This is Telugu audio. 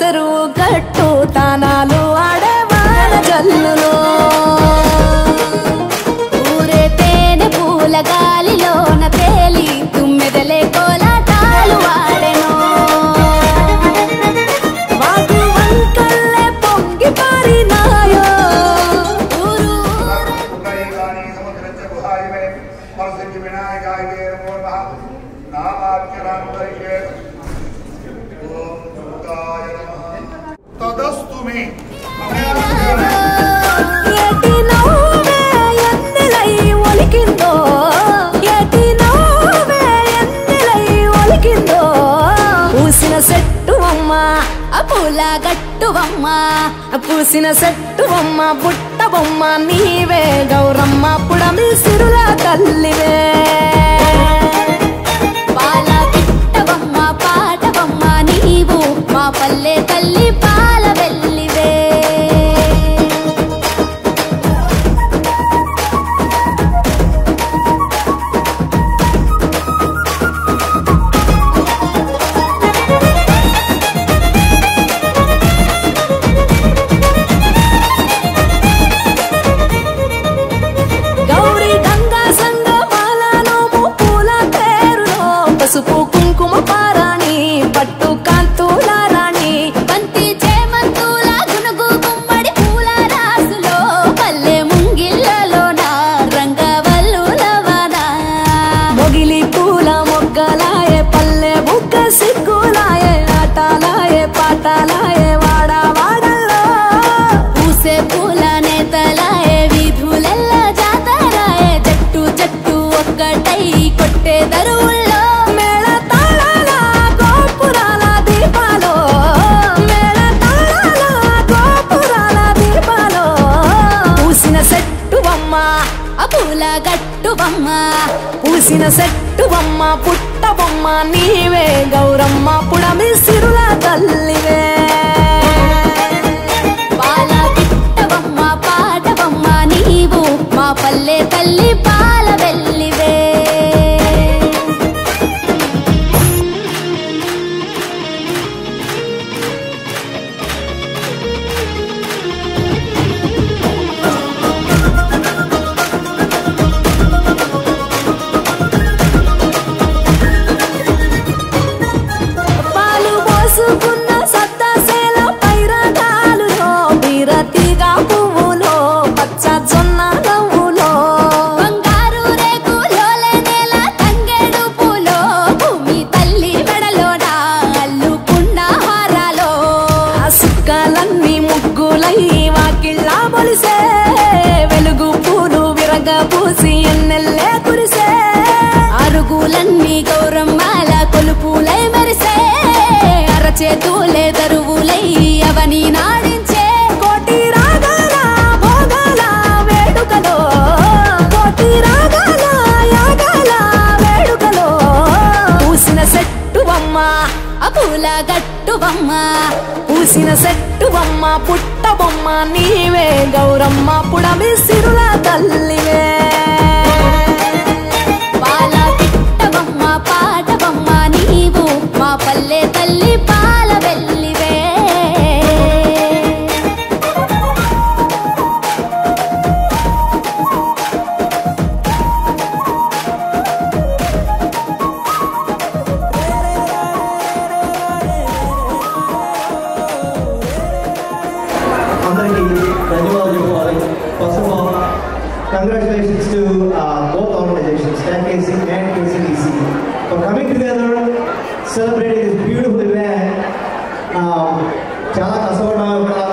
చెరువు గట్టు తానాలు ఆడే వాన జల్లులో ఊరే తేనె పూల గాలిలోన తేలి తుమ్మెదలే కోలాటాలు వాడెను వాగు వంకల్లే పొంగి పారినాయో ఊరు ఉదయగాని సముద్రస్య గుహాయిమే మనసి వినాయకాయ నమో నమః నామాఖ్యరాంతరికే ఓం దుర్గాయ నమః తదస్తు మే ఎటి నవ్వే ఎన్నెలై ఒలికిందో ఎటి నవ్వే ఎన్నెలై ఒలికిందో పూసిన చెట్టు అమ్మ ఆ పూల గట్టువమ్మ పూసిన చెట్టు బొమ్మ పుట్ట బొమ్మ నీవే గౌరమ్మ పుడమి సిరుల తల్లివే పాల పిట్టవమ్మ పాటవమ్మ నీవు మా పల్లె తల్లి పాల వెల్లివే గౌరీ గంగా సంగ మాలనోము పూల పేరులో పసుపు కుంకుమ పారాణి పట్టు కాంతుల రాణి బంతి చేమంతుల గునుగు గుమ్మడి పూల రాసులో పల్లె ముంగిళ్ళలోన రంగవల్లులవన మొగిలి పూల మొగ్గలాయే పల్లె బుగ్గ సిగ్గులాయే ఆటలాయే పాటలాయే వాడ వాడల్లో పూసే పూల నేతలాయే వీధులెల్ల జాతరాయే జట్టు జట్టు ఒక్కటై కొట్టే దరువుల్లో మేళ తాళాల గోపురాల దీపాలో మేళ తాళాల గోపురాల దీపాలో పూసిన చెట్టు బొమ్మ ఆ పూల గట్టువమ్మ పూసిన చెట్టు బొమ్మ పుట్ట బొమ్మ నీవే గౌరమ్మ పుడమి సిరుల తల్లివే పాల పిట్టవమ్మ పాటవమ్మ నీవు మా పల్లె తల్లి పాల వెల్లివే పాలు పోసుకున్న సత్తసేల పైరగాలులో బీరతిగా పువ్వులో పచ్చ జొన్న నవ్వులో బంగారు రేకులోలే నేల తంగేడు పూలో భూమి తల్లి మెడలోన అల్లుకున్న హారాలో ఆ సుక్కలన్నీ ముగ్గులై వాకిళ్ళ బొలిసే వెలుగు పూలు విరగ పూసి ఎన్నెల్లే కురిసే అరుగులన్నీ గౌరమ్మాల కొలుపులై మెరిసే అరచేతులే దరువులై అవని నాడించే కోటి రాగాల భోగాల వేడుకలో కోటి రాగాల యాగాల వేడుకలో పూసిన చెట్టు బొమ్మ ఆ పూల గట్టువమ్మ పూసిన చెట్టు బొమ్మ పుట్ట బొమ్మ నీవే గౌరమ్మ పుడమి సిరుల తల్లివే పాల పిట్టవమ్మ పాటవమ్మ నీవు మా పల్లె తల్లి పాల వెల్లివే అందరికీ ధన్యవాదాలు చెప్పుకోవాలి first of all congratulations to both organisations KC and KCTC for coming together celebrating this beautiful event చాలా కష్టపడ్డాము ఇక్కడ